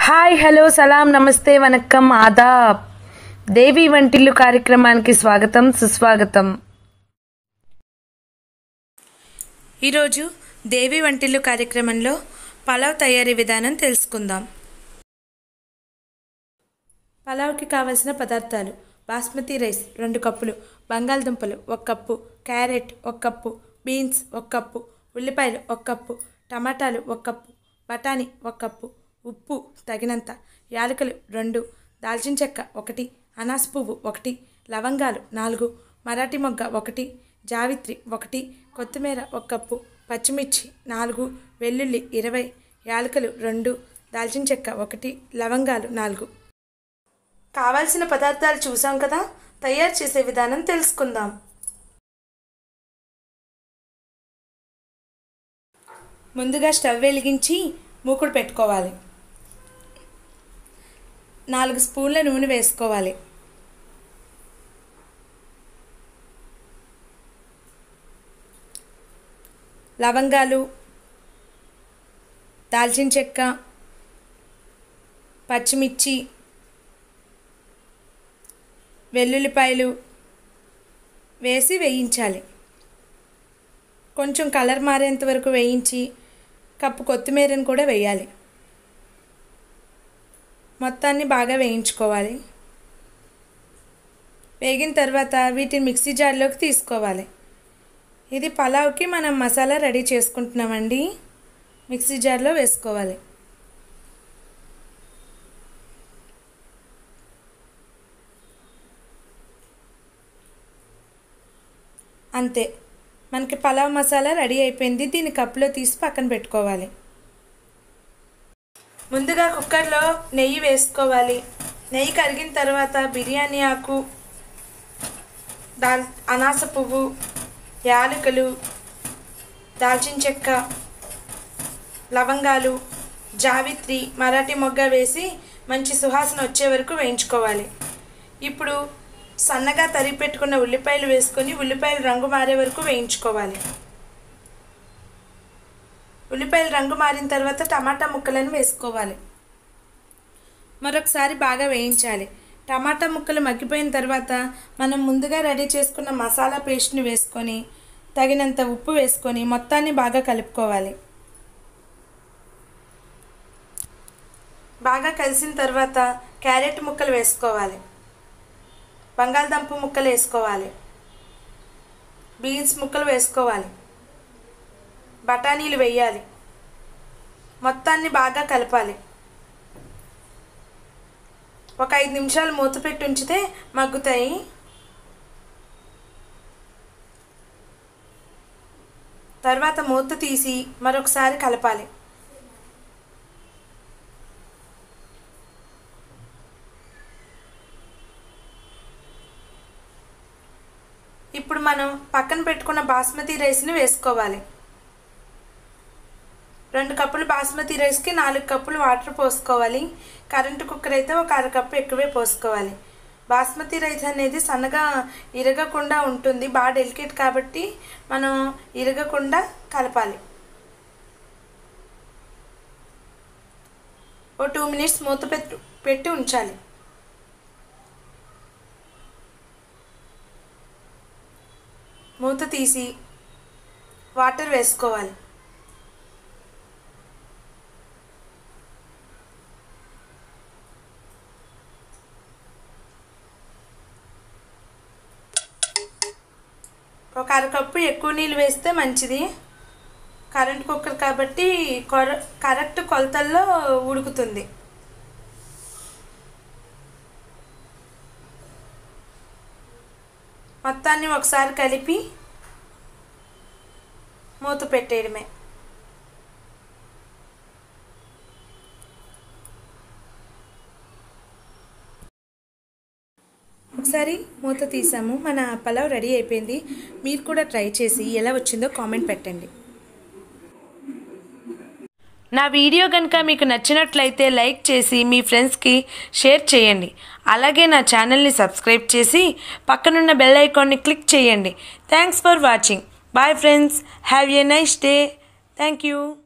hi hello సలాం నమస్తే వనక్కం ఆదాబ్ దేవి వంటిల్లు కార్యక్రమానికి స్వాగతం సుస్వాగతం ఈరోజు దేవి వంటిల్లు కార్యక్రమంలో పలావ్ తయారీ విధానం తెలుసుకుందాం పలావ్కి కావలసిన పదార్థాలు బాస్మతి రైస్ రెండు కప్పులు బంగాళదుంపలు ఒక కప్పు క్యారెట్ ఒక కప్పు బీన్స్ ఒక కప్పు ఉల్లిపాయలు ఒక కప్పు టమాటాలు ఒక కప్పు బఠానీ ఒక కప్పు ఉప్పు తగినంత యాలకులు రెండు దాల్చిన చెక్క ఒకటి అనాస పువ్వు ఒకటి లవంగాలు నాలుగు మరాఠీ మొగ్గ ఒకటి జావిత్రి ఒకటి కొత్తిమీర ఒక కప్పు పచ్చిమిర్చి నాలుగు వెల్లుల్లి ఇరవై యాలకులు రెండు దాల్చిన చెక్క ఒకటి లవంగాలు నాలుగు కావాల్సిన పదార్థాలు చూసాం కదా తయారు చేసే విధానం తెలుసుకుందాం ముందుగా స్టవ్ వెలిగించి మూకుడు పెట్టుకోవాలి నాలుగు స్పూన్ల నూనె వేసుకోవాలి లవంగాలు దాల్చిన చెక్క పచ్చిమిర్చి వెల్లుల్లిపాయలు వేసి వేయించాలి కొంచెం కలర్ మారేంత వరకు వేయించి కప్పు కొత్తిమీరను కూడా వేయాలి మొత్తాన్ని బాగా వేయించుకోవాలి వేగిన తర్వాత వీటిని మిక్సీ జార్లోకి తీసుకోవాలి ఇది పలావ్కి మనం మసాలా రెడీ చేసుకుంటున్నామండి మిక్సీ జార్లో వేసుకోవాలి అంతే మనకి పలావ్ మసాలా రెడీ అయిపోయింది దీన్ని కప్పులో తీసి పక్కన పెట్టుకోవాలి ముందుగా కుక్కర్లో నెయ్యి వేసుకోవాలి నెయ్యి కరిగిన తర్వాత బిర్యానీ ఆకు దాల్ అనాస పువ్వు యాలకులు దాల్చిన చెక్క లవంగాలు జావిత్రి మరాఠీ మొగ్గ వేసి మంచి సువాసన వచ్చే వరకు వేయించుకోవాలి ఇప్పుడు సన్నగా తరిగి పెట్టుకున్న ఉల్లిపాయలు వేసుకొని ఉల్లిపాయలు రంగు మారే వరకు వేయించుకోవాలి ఉల్లిపాయలు రంగు మారిన తర్వాత టమాటా ముక్కలను వేసుకోవాలి మరొకసారి బాగా వేయించాలి టమాటా ముక్కలు మగ్గిపోయిన తర్వాత మనం ముందుగా రెడీ చేసుకున్న మసాలా పేస్ట్ని వేసుకొని తగినంత ఉప్పు వేసుకొని మొత్తాన్ని బాగా కలుపుకోవాలి బాగా కలిసిన తర్వాత క్యారెట్ ముక్కలు వేసుకోవాలి బంగాళదుంప ముక్కలు వేసుకోవాలి బీన్స్ ముక్కలు వేసుకోవాలి బఠానీలు వేయాలి మొత్తాన్ని బాగా కలపాలి ఒక ఐదు నిమిషాలు మూత పెట్టి ఉంచితే మగ్గుతాయి తర్వాత మూత తీసి మరొకసారి కలపాలి ఇప్పుడు మనం పక్కన పెట్టుకున్న బాస్మతి రైస్ని వేసుకోవాలి రెండు కప్పులు బాస్మతి రైస్కి నాలుగు కప్పులు వాటర్ పోసుకోవాలి కరెంటు కుక్కర్ అయితే ఒక అర కప్పు ఎక్కువే పోసుకోవాలి బాస్మతి రైస్ అనేది సన్నగా ఇరగకుండా ఉంటుంది బాగా డెలికేట్ కాబట్టి మనం ఇరగకుండా కలపాలి ఓ టూ మినిట్స్ మూత పెట్టు పెట్టి ఉంచాలి మూత తీసి వాటర్ వేసుకోవాలి ఒక అరకప్పు ఎక్కువ నీళ్ళు వేస్తే మంచిది కరెంట్ కుక్కర్ కాబట్టి కొర కరెక్ట్ కొలతల్లో ఉడుకుతుంది మొత్తాన్ని ఒకసారి కలిపి మూత పెట్టేయడమే ఒకసారి మూత తీసాము మన పలావ్ రెడీ అయిపోయింది మీరు కూడా ట్రై చేసి ఎలా వచ్చిందో కామెంట్ పెట్టండి నా వీడియో కనుక మీకు నచ్చినట్లయితే లైక్ చేసి మీ ఫ్రెండ్స్కి షేర్ చేయండి అలాగే నా ఛానల్ని సబ్స్క్రైబ్ చేసి పక్కనున్న బెల్ ఐకాన్ని క్లిక్ చేయండి thanks for watching bye friends have a nice day thank you